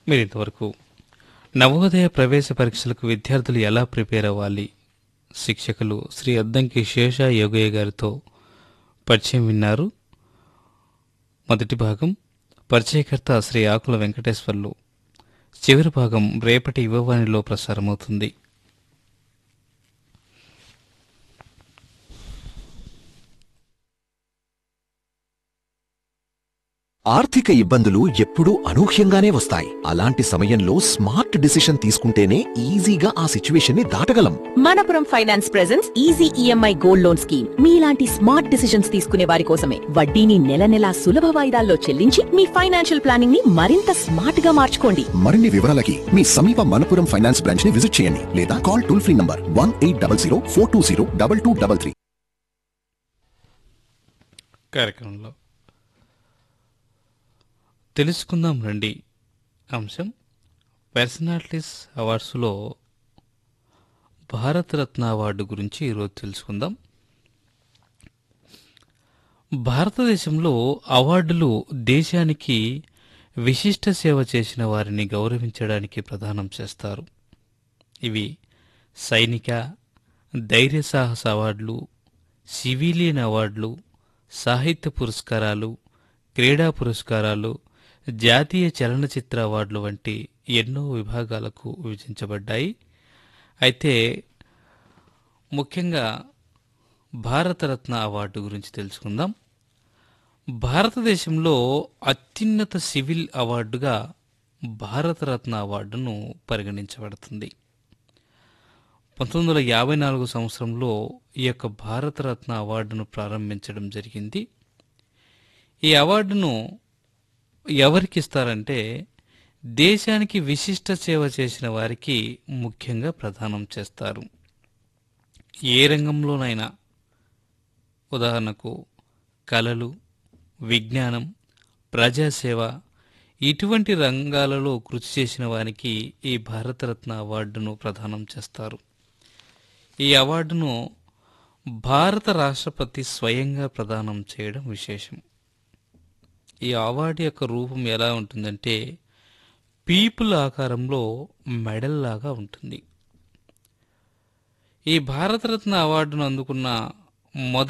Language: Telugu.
మీరు ఇంతవరకు నవోదయ ప్రవేశ పరీక్షలకు విద్యార్థులు ఎలా ప్రిపేర్ అవ్వాలి శిక్షకులు శ్రీ అద్దంకి శేష యోగయ్య గారితో పరిచయం విన్నారు మొదటి భాగం పరిచయకర్త శ్రీ ఆకుల వెంకటేశ్వర్లు చివరి భాగం రేపటి యువవాణిలో ప్రసారమవుతుంది ఆర్థిక ఇబ్బందులు ఎప్పుడూ అనూహ్యంగానే వస్తాయి అలాంటి సమయంలో స్మార్ట్ డిసిషన్ తీసుకుంటేనే ఈజీగా ఆ సిచ్యువేషన్ ని దాటగలం Manappuram finance presents easy EMI gold loan scheme మీలాంటి స్మార్ట్ డిసిషన్స్ తీసుకునే వారి కోసమే వడ్డీని నెల నెలా సులభ వాయిదాల్లో చెల్లించి మీ ఫైనాన్షియల్ ప్లానింగ్ ని మరింత స్మార్ట్ గా మార్చుకోండి మరిన్ని వివరాలకి మీ సమీప మనపురం ఫైనాన్స్ బ్రాంచ్ ని విజిట్ చేయండి లేదా call toll free number one eight double zero four two zero double two double three కార్యక్రమంలో తెలుసుకుందాం రండి అంశం పర్సనాలిటీస్ అవార్డ్స్లో భారతరత్న అవార్డు గురించి ఈరోజు తెలుసుకుందాం భారతదేశంలో అవార్డులు దేశానికి విశిష్ట సేవ చేసిన వారిని గౌరవించడానికి ప్రదానం చేస్తారు ఇవి సైనిక ధైర్య సాహస అవార్డులు సివిలియన్ అవార్డులు సాహిత్య పురస్కారాలు క్రీడా పురస్కారాలు జాతీయ చలనచిత్ర అవార్డులు వంటి ఎన్నో విభాగాలకు విభజించబడ్డాయి అయితే ముఖ్యంగా భారతరత్న అవార్డు గురించి తెలుసుకుందాం భారతదేశంలో అత్యున్నత సివిల్ అవార్డుగా భారతరత్న అవార్డును పరిగణించబడుతుంది పంతొమ్మిది వందల యాభై నాలుగు సంవత్సరంలో ఈ యొక్క భారతరత్న అవార్డును ప్రారంభించడం జరిగింది ఈ అవార్డును ఎవరికి ఇస్తారంటే దేశానికి విశిష్ట సేవ చేసిన వారికి ముఖ్యంగా ప్రదానం చేస్తారు ఏ రంగంలోనైనా ఉదాహరణకు కళలు విజ్ఞానం ప్రజాసేవ ఇటువంటి రంగాలలో కృషి చేసిన వారికి ఈ భారతరత్న అవార్డును ప్రదానం చేస్తారు ఈ అవార్డును భారత రాష్ట్రపతి స్వయంగా ప్రదానం చేయడం విశేషం ఈ అవార్డు యొక్క రూపం ఎలా ఉంటుందంటే పీపుల్ ఆకారంలో మెడల్ లాగా ఉంటుంది ఈ భారతరత్న అవార్డును అందుకున్న మొదటి